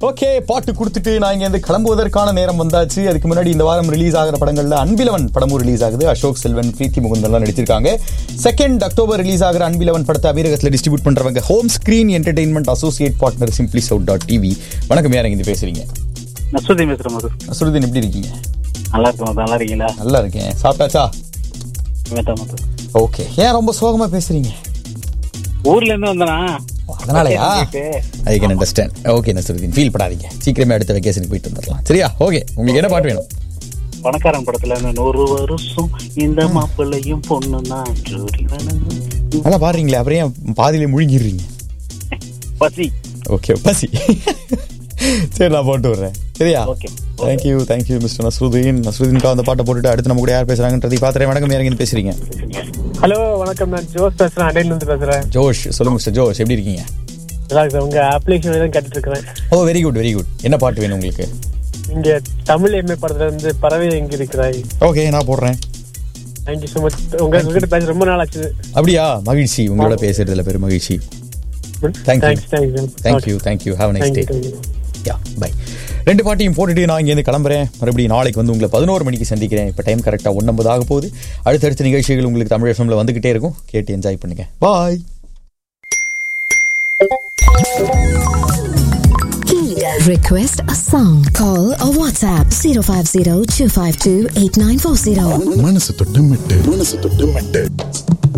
Okay பாட்டு கொடுத்துட்டு நான் இங்க இருந்து கிளம்புவதற்கான நேரம் வந்தாச்சு அதுக்கு முன்னாடி இந்த வாரம் ரிலீஸ் ஆகிற படங்கள்ல அன்பிலவன் படமும் ரிலீஸ் ஆகுது அசோக் செல்வன் பிரீத்தி முகுந்தன்லாம் நடிச்சிருக்காங்க செகண்ட் அக்டோபர் ரிலீஸ் ஆகிற அன்பிலவன் படத்தை அமீரகத்தில் டிஸ்ட்ரிபியூட் பண்றவங்க home screen entertainment associate partner simply south dot TV வணக்கம் யார் இங்க பேசுறீங்க நசுதி பேசுறேன் மது நசுருதீன் எப்படி இருக்கீங்க நல்லா இருக்கும் மது நல்லா இருக்கீங்களா நல்லா இருக்கேன் சாப்பிட்டாச்சா மேத்தா மது ஓகே ஏன் ரொம்ப சோகமா பேசுறீங்க ஊர்ல இருந்து வந்தனா அதனாலயா கேட்டு. I can understand okay Naseeruddin feel படாதீங்க சீக்கிரமே அடுத்த வெக்கேஷனுக்கு போயிட்டு வந்துடலாம் சரியா ஓகே உங்களுக்கு என்ன பாட்டு வேணும் பணக்காரன் படத்துல இருந்து நூறு வருஷம் இந்த மாப்பிள்ளையும் பொண்ணு தான் ஜோடி வேணுங்க. நல்லா பாடுறீங்களே அப்புறம் ஏன் பாதியிலே முழுங்கிடுறீங்க பசி ஓகே பசி சரி நான் போட்டு விடுறேன் சரியா Okay. Thank you thank you mister Nasruddin நஸ்ருதீன்கா அந்த பாட்டை போட்டுட்டு அடுத்து நம்ம கூட யார் பேசுறாங்கன்றதை பாத்துறேன் வணக்கம் யாருங்க பேசுறீங்க ஹலோ வணக்கம் நான் ஜோஸ் பேசுறேன் அடையில இருந்து பேசுறேன் ஜோஷ் சொல்லுங்க மிஸ்டர் ஜோஷ் எப்படி இருக்கீங்க நல்லா இருக்கு சார் உங்க அப்ளிகேஷன் தான் கேட்டுட்டு இருக்கிறேன் oh very good very good என்ன பாட்டு வேணும் உங்களுக்கு இங்க தமிழ் எம்ஏ படத்துல இருந்து பறவை எங்க இருக்கிறாய் ஓகே நான் போடுறேன் தேங்க்யூ ஸோ மச் உங்க உங்ககிட்ட பேச ரொம்ப நாள் ஆச்சு அப்படியா மகிழ்ச்சி உங்களோட பேசுறதுல பெரும் மகிழ்ச்சி Thank you. Thanks thank you thank you thank you have nice day thank you ya bye ரெண்டு பாட்டையும் போட்டுட்டு நான் இங்கேருந்து கிளம்புறேன் மறுபடியும் நாளைக்கு வந்து உங்களை பதினோரு மணிக்கு சந்திக்கிறேன் இப்போ டைம் கரெக்டாக ஒன்பது ஆக போகுது அடுத்தடுத்த நிகழ்ச்சிகள் உங்களுக்கு தமிழ் எஃப்எம்ல வந்துகிட்டே இருக்கும் கேட்டு என்ஜாய் பண்ணுங்க பாய் Request a song. Call or WhatsApp 050 252 8940. மனசு தொட்டு மெட்டு மனசு தொட்டு மெட்டு